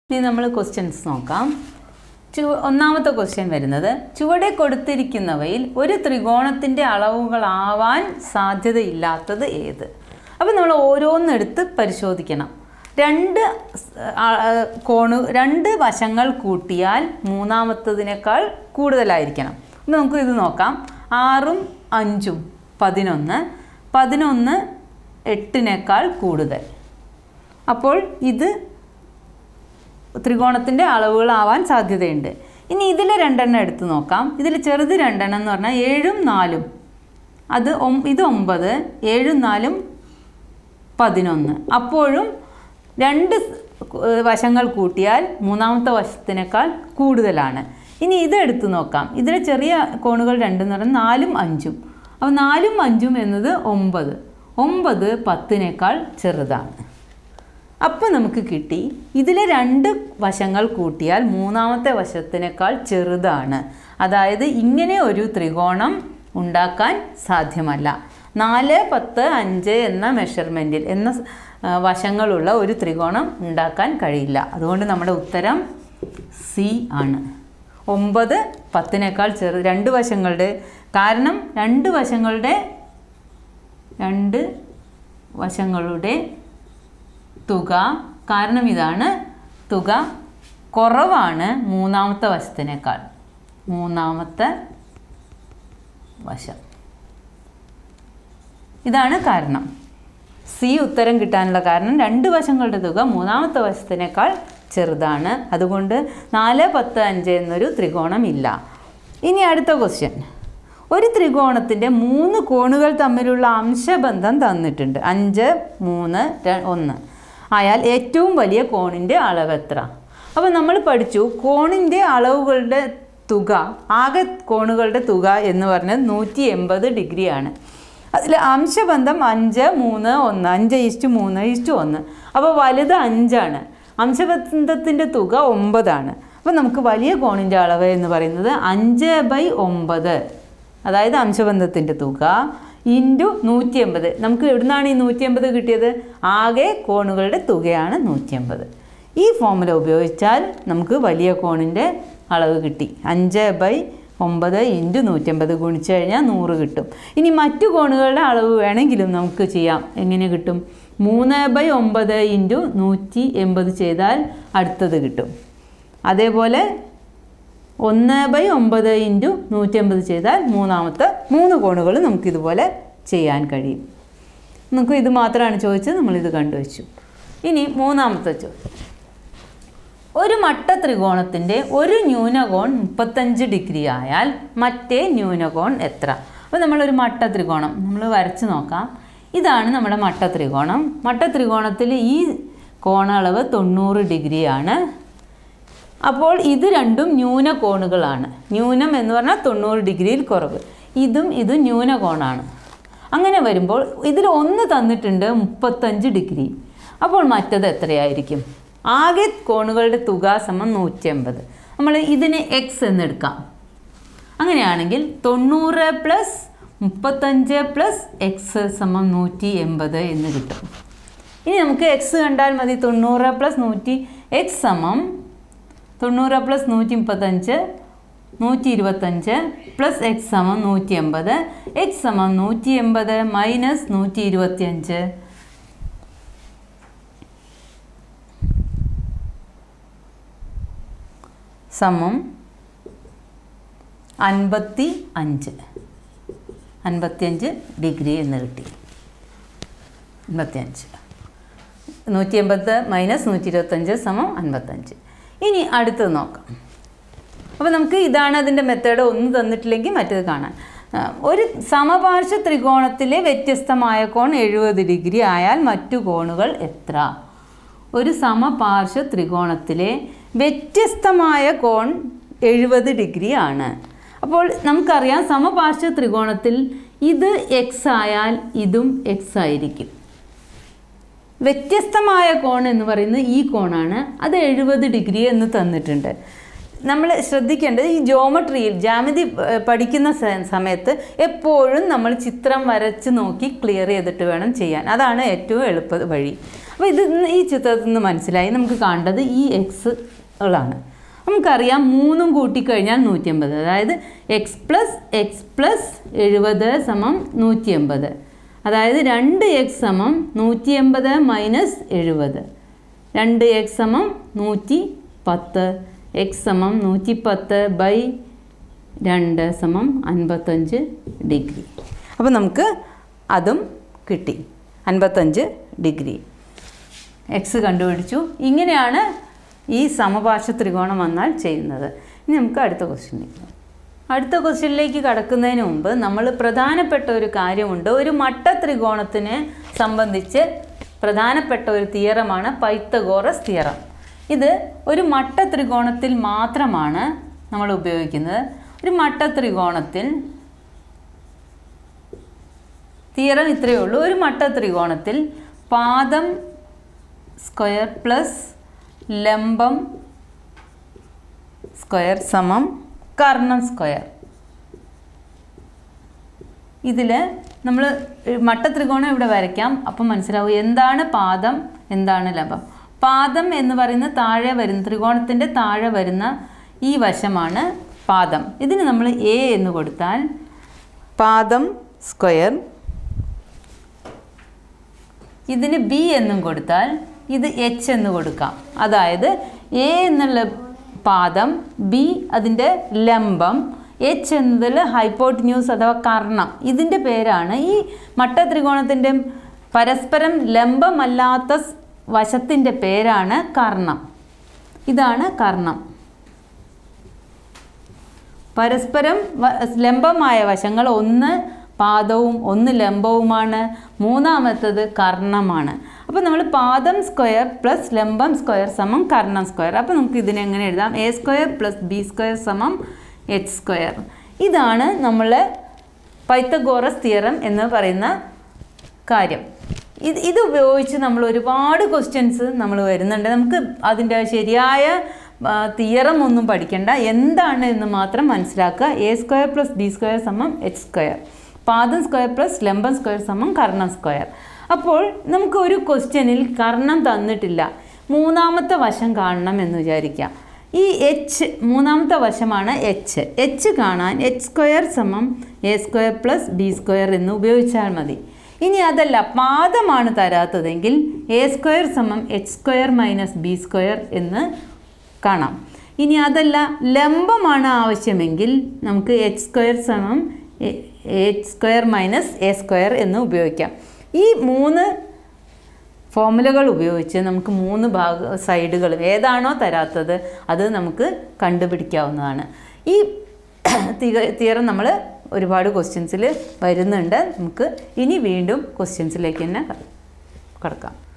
ഇനി നമ്മൾ ക്വസ്റ്റ്യൻസ് നോക്കാം ചു ഒന്നാമത്തെ ക്വസ്റ്റ്യൻ വരുന്നത് ചുവടെ കൊടുത്തിരിക്കുന്നവയിൽ ഒരു ത്രികോണത്തിൻ്റെ അളവുകളാവാൻ സാധ്യതയില്ലാത്തത് ഏത് അപ്പോൾ നമ്മൾ ഓരോന്നെടുത്ത് പരിശോധിക്കണം രണ്ട് സ്- ആ, ആ, കോണ് രണ്ട് വശങ്ങൾ കൂട്ടിയാൽ മൂന്നാമത്തതിനേക്കാൾ കൂടുതലായിരിക്കണം അപ്പോൾ നമുക്ക് ഇത് നോക്കാം ആറും അഞ്ചും പതിനൊന്ന് പതിനൊന്ന് എട്ടിനേക്കാൾ കൂടുതൽ അപ്പോൾ ഇത് ത്രികോണത്തിൻ്റെ അളവുകളാവാൻ സാധ്യതയുണ്ട് ഇനി ഇതിൽ രണ്ടെണ്ണം എടുത്ത് നോക്കാം ഇതിൽ ചെറുത് രണ്ടെണ്ണം എന്ന് പറഞ്ഞാൽ ഏഴും നാലും അത് ഒം- ഇത് ഒമ്പത് ഏഴും നാലും പതിനൊന്ന് അപ്പോഴും രണ്ട് സ്- ഏഹ് വശങ്ങൾ കൂട്ടിയാൽ മൂന്നാമത്തെ വശത്തിനേക്കാൾ കൂടുതലാണ് ഇനി ഇത് എടുത്ത് നോക്കാം ഇതിലെ ചെറിയ കോണുകൾ രണ്ടെന്ന് പറഞ്ഞാൽ നാലും അഞ്ചും അപ്പോൾ നാലും അഞ്ചും എന്നത് ഒമ്പത് ഒമ്പത് പത്തിനേക്കാൾ ചെറുതാണ് അപ്പോൾ നമുക്ക് കിട്ടി ഇതിലെ രണ്ട് വശങ്ങൾ കൂട്ടിയാൽ മൂന്നാമത്തെ വശത്തിനേക്കാൾ ചെറുതാണ് അതായത് ഇങ്ങനെ ഒരു ത്രികോണം ഉണ്ടാക്കാൻ സാധ്യമല്ല നാല് പത്ത് അഞ്ച് എന്ന മെഷർമെൻറ്റിൽ എന്ന സ്- ആ, വശങ്ങളുള്ള ഒരു ത്രികോണം ഉണ്ടാക്കാൻ കഴിയില്ല അതുകൊണ്ട് നമ്മുടെ ഉത്തരം സി ആണ് ഒമ്പത് പത്തിനേക്കാൾ ചെറു രണ്ട് വശങ്ങളുടെ കാരണം രണ്ട് വശങ്ങളുടെ രണ്ട് വശങ്ങളുടെ തുക കാരണം ഇതാണ് തുക കുറവാണ് മൂന്നാമത്തെ വശത്തിനേക്കാൾ മൂന്നാമത്തെ വശം ഇതാണ് കാരണം സി ഉത്തരം കിട്ടാനുള്ള കാരണം രണ്ട് വശങ്ങളുടെ തുക മൂന്നാമത്തെ വശത്തിനേക്കാൾ ചെറുതാണ് അതുകൊണ്ട് നാല് പത്ത് അഞ്ച് എന്നൊരു ത്രികോണം ഇല്ല ഇനി അടുത്ത ക്വസ്റ്റ്യൻ ഒരു ത്രികോണത്തിൻ്റെ മൂന്ന് കോണുകൾ തമ്മിലുള്ള അംശബന്ധം തന്നിട്ടുണ്ട് അഞ്ച് മൂന്ന് ര- ഒന്ന് ആയാൽ ഏറ്റവും വലിയ കോണിൻ്റെ അളവ് എത്ര അപ്പോൾ നമ്മൾ പഠിച്ചു കോണിൻ്റെ അളവുകളുടെ തുക ആകെ കോണുകളുടെ തുക എന്ന് പറഞ്ഞത് നൂറ്റി എൺപത് ഡിഗ്രിയാണ് അതിൽ അംശബന്ധം അഞ്ച് മൂന്ന് ഒന്ന് അഞ്ച് ഇഷ്ടു മൂന്ന് ഇഷ്ടു ഒന്ന് അപ്പോൾ വലുത് അഞ്ചാണ് അംശബന്ധത്തിൻ്റെ തുക ഒമ്പതാണ് അപ്പോൾ നമുക്ക് വലിയ കോണിൻ്റെ അളവ് എന്ന് പറയുന്നത് അഞ്ച് ബൈ ഒമ്പത് അതായത് അംശബന്ധത്തിൻ്റെ തുക ഇൻറ്റു നൂറ്റി എൺപത് നമുക്ക് എവിടുന്നാണ് ഈ നൂറ്റി എൺപത് കിട്ടിയത് ആകെ കോണുകളുടെ തുകയാണ് നൂറ്റി എൺപത് ഈ ഫോമുല ഉപയോഗിച്ചാൽ നമുക്ക് വലിയ കോണിൻ്റെ അളവ് കിട്ടി അഞ്ച് ബൈ ഒമ്പത് ഇൻറ്റു നൂറ്റമ്പത് ഗുണിച്ച് കഴിഞ്ഞാൽ നൂറ് കിട്ടും ഇനി മറ്റു കോണുകളുടെ അളവ് വേണമെങ്കിലും നമുക്ക് ചെയ്യാം എങ്ങനെ കിട്ടും മൂന്ന് ബൈ ഒമ്പത് ഇൻറ്റു നൂറ്റി എൺപത് ചെയ്താൽ അടുത്തത് കിട്ടും അതേപോലെ ഒന്ന് ബൈ ഒമ്പത് ഇൻറ്റു നൂറ്റമ്പത് ചെയ്താൽ മൂന്നാമത്തെ മൂന്ന് കോണുകൾ നമുക്കിതുപോലെ ചെയ്യാൻ കഴിയും നമുക്ക് ഇത് മാത്രമാണ് ചോദിച്ചത് നമ്മളിത് കണ്ടുവച്ചു ഇനി മൂന്നാമത്തെ ചോദ്യം ഒരു മട്ട ത്രികോണത്തിൻ്റെ ഒരു ന്യൂനകോൺ മുപ്പത്തഞ്ച് ഡിഗ്രി ആയാൽ മറ്റേ ന്യൂനകോൺ എത്ര അപ്പോൾ നമ്മളൊരു മട്ട ത്രികോണം നമ്മൾ വരച്ച് നോക്കാം ഇതാണ് നമ്മുടെ മട്ട ത്രികോണം മട്ട ത്രികോണത്തിൽ ഈ കോണളവ് തൊണ്ണൂറ് ഡിഗ്രിയാണ് അപ്പോൾ ഇത് രണ്ടും ന്യൂന കോണുകളാണ് ന്യൂനം എന്ന് പറഞ്ഞാൽ തൊണ്ണൂറ് ഡിഗ്രിയിൽ കുറവ് ഇതും ഇതും ന്യൂന കോണാണ് അങ്ങനെ വരുമ്പോൾ ഇതിൽ ഒന്ന് തന്നിട്ടുണ്ട് മുപ്പത്തഞ്ച് ഡിഗ്രി അപ്പോൾ മറ്റത് എത്രയായിരിക്കും ആകെ കോണുകളുടെ തുക സമം നൂറ്റി അമ്പത് നമ്മൾ ഇതിന് എക്സ് എന്നെടുക്കാം അങ്ങനെയാണെങ്കിൽ തൊണ്ണൂറ് പ്ലസ് മുപ്പത്തഞ്ച് പ്ലസ് എക്സ് സമം നൂറ്റി എൺപത് എന്ന് കിട്ടും ഇനി നമുക്ക് എക്സ് കണ്ടാൽ മതി തൊണ്ണൂറ് പ്ലസ് നൂറ്റി എക്സ് സമം തൊണ്ണൂറ് പ്ലസ് നൂറ്റി മുപ്പത്തഞ്ച് നൂറ്റി ഇരുപത്തഞ്ച് പ്ലസ് എക്സ് സമം നൂറ്റി എൺപത് എക്സ് സമം നൂറ്റി എൺപത് മൈനസ് നൂറ്റി ഇരുപത്തിയഞ്ച് സമം അൻപത്തി അഞ്ച് അൻപത്തിയഞ്ച് ഡിഗ്രി എന്ന് കിട്ടി അൻപത്തിയഞ്ച് നൂറ്റി എൺപത് മൈനസ് നൂറ്റി ഇരുപത്തഞ്ച് സമം അൻപത്തഞ്ച് ഇനി അടുത്തത് നോക്കാം അപ്പോൾ നമുക്ക് ഇതാണ് അതിൻ്റെ മെത്തേഡ് ഒന്ന് തന്നിട്ടില്ലെങ്കിൽ മറ്റേത് കാണാൻ ആ, ഒരു സമപാർശ്വ ത്രികോണത്തിലെ വ്യത്യസ്തമായ കോൺ എഴുപത് ഡിഗ്രി ആയാൽ മറ്റു കോണുകൾ എത്ര ഒരു സമപാർശ്വ ത്രികോണത്തിലെ വ്യത്യസ്തമായ കോൺ എഴുപത് ഡിഗ്രി ആണ് അപ്പോൾ നമുക്കറിയാം സമപാർശ്വ ത്രികോണത്തിൽ ഇത് എക്സ് ആയാൽ ഇതും എക്സ് ആയിരിക്കും വ്യത്യസ്തമായ കോൺ എന്ന് പറയുന്നത് ഈ കോണാണ് അത് എഴുപത് ഡിഗ്രി എന്ന് തന്നിട്ടുണ്ട് നമ്മൾ ശ്രദ്ധിക്കേണ്ടത് ഈ ജോമെട്രിയിൽ ജാമിതി ഏഹ്, പഠിക്കുന്ന സ- സമയത്ത് എപ്പോഴും നമ്മൾ ചിത്രം വരച്ച് നോക്കി ക്ലിയർ ചെയ്തിട്ട് വേണം ചെയ്യാൻ അതാണ് ഏറ്റവും എളുപ്പ വഴി അപ്പോൾ ഇത് ഇന്ന് ഈ ചിത്രത്തിൽ നിന്ന് മനസ്സിലായി നമുക്ക് കാണേണ്ടത് ഈ എക്സുകളാണ് നമുക്കറിയാം മൂന്നും കൂട്ടിക്കഴിഞ്ഞാൽ നൂറ്റി അമ്പത് അതായത് എക്സ് പ്ലസ് എക്സ് പ്ലസ് എഴുപത് സമം നൂറ്റി എൺപത് അതായത് രണ്ട് എക്സ് സമം നൂറ്റി എൺപത് മൈനസ് എഴുപത് രണ്ട് എക്സ് സമം നൂറ്റി പത്ത് എക്സ് സമം നൂറ്റി പത്ത് ബൈ രണ്ട് സമം അൻപത്തഞ്ച് ഡിഗ്രി അപ്പോൾ നമുക്ക് അതും കിട്ടി അൻപത്തഞ്ച് ഡിഗ്രി എക്സ് കണ്ടുപിടിച്ചു ഇങ്ങനെയാണ് ഈ സമപാർശ്വ ത്രികോണം വന്നാൽ ചെയ്യുന്നത് ഇനി നമുക്ക് അടുത്ത ക്വസ്റ്റ്യനിലേക്ക് അടുത്ത ക്വസ്റ്റ്യനിലേക്ക് കടക്കുന്നതിന് മുമ്പ് നമ്മൾ പ്രധാനപ്പെട്ട ഒരു കാര്യമുണ്ട് ഒരു മട്ട ത്രികോണത്തിനെ സംബന്ധിച്ച് പ്രധാനപ്പെട്ട ഒരു തിയറമാണ് പൈത്തഗോറസ് തിയറം ഇത് ഒരു മട്ട ത്രികോണത്തിൽ മാത്രമാണ് നമ്മൾ ഉപയോഗിക്കുന്നത് ഒരു മട്ട ത്രികോണത്തിൽ തിയറം ഇത്രയേ ഉള്ളൂ ഒരു മട്ട ത്രികോണത്തിൽ പാദം സ്ക്വയർ പ്ലസ് ലംബം സ്ക്വയർ സമം കർണം സ്ക്വയർ ഇതിൽ നമ്മൾ മട്ട ത്രികോണം ഇവിടെ വരയ്ക്കാം അപ്പം മനസ്സിലാവും എന്താണ് പാദം എന്താണ് ലംബം പാദം എന്ന് പറയുന്ന താഴെ വരുന്ന ത്രികോണത്തിൻ്റെ താഴെ വരുന്ന ഈ വശമാണ് പാദം ഇതിന് നമ്മൾ എ എന്ന് കൊടുത്താൽ പാദം സ്ക്വയർ ഇതിന് ബി എന്നും കൊടുത്താൽ ഇത് എച്ച് എന്ന് കൊടുക്കാം അതായത് എ എന്നുള്ള പാദം ബി അതിൻ്റെ ലംബം എച്ച് എന്നതിൽ ഹൈപ്പോട്ടിന്യൂസ് അഥവാ കർണം ഇതിൻ്റെ പേരാണ് ഈ മട്ട ത്രികോണത്തിൻ്റെ പരസ്പരം ലംബമല്ലാത്ത സ് വശത്തിൻ്റെ പേരാണ് കർണം ഇതാണ് കർണം പരസ്പരം വ- ലംബമായ വശങ്ങൾ ഒന്ന് പാദവും ഒന്ന് ലംബവുമാണ് മൂന്നാമത്തത് കർണമാണ് അപ്പോൾ നമ്മൾ പാദം സ്ക്വയർ പ്ലസ് ലംബം സ്ക്വയർ സമം കർണം സ്ക്വയർ അപ്പോൾ നമുക്ക് ഇതിനെ എങ്ങനെ എഴുതാം A square plus B square സമം എച്ച് സ്ക്വയർ ഇതാണ് നമ്മൾ പൈത്തഗോറസ് തിയറം എന്ന് പറയുന്ന കാര്യം ഇത് ഇത് ഉപയോഗിച്ച് നമ്മൾ ഒരുപാട് ക്വസ്റ്റ്യൻസ് നമ്മൾ വരുന്നുണ്ട് നമുക്ക് അതിൻ്റെ ശരിയായ തിയറം ഒന്നും പഠിക്കേണ്ട എന്താണ് എന്ന് മാത്രം മനസ്സിലാക്കുക A square plus B square സമം എച്ച് സ്ക്വയർ പാദം സ്ക്വയർ പ്ലസ് ലംബം സ്ക്വയർ സമം കർണം സ്ക്വയർ അപ്പോൾ നമുക്ക് ഒരു ക്വസ്റ്റ്യനിൽ കർണം തന്നിട്ടില്ല മൂന്നാമത്തെ വശം കാണണം എന്ന് വിചാരിക്കാം ഈ എച്ച് മൂന്നാമത്തെ വശമാണ് എച്ച് എച്ച് കാണാൻ എച്ച് സ്ക്വയർ സമം A square plus B square എന്ന് ഉപയോഗിച്ചാൽ മതി ഇനി അതല്ല പാദമാണ് തരാത്തതെങ്കിൽ എ സ്ക്വയർ സമം H square minus B square എന്ന് കാണാം ഇനി അതല്ല ലംബമാണ് ആവശ്യമെങ്കിൽ നമുക്ക് എച്ച് സ്ക്വയർ സമം H square minus A square എന്ന് ഉപയോഗിക്കാം ഈ മൂന്ന് ഫോമുലകൾ ഉപയോഗിച്ച് നമുക്ക് മൂന്ന് ഭാഗ സൈഡുകളും ഏതാണോ തരാത്തത് അത് നമുക്ക് കണ്ടുപിടിക്കാവുന്നതാണ് ഈ തിയറം നമ്മൾ ഒരുപാട് ക്വസ്റ്റ്യൻസിൽ വരുന്നുണ്ട് നമുക്ക് ഇനി വീണ്ടും ക്വസ്റ്റ്യൻസിലേക്ക് തന്നെ കടക്കാം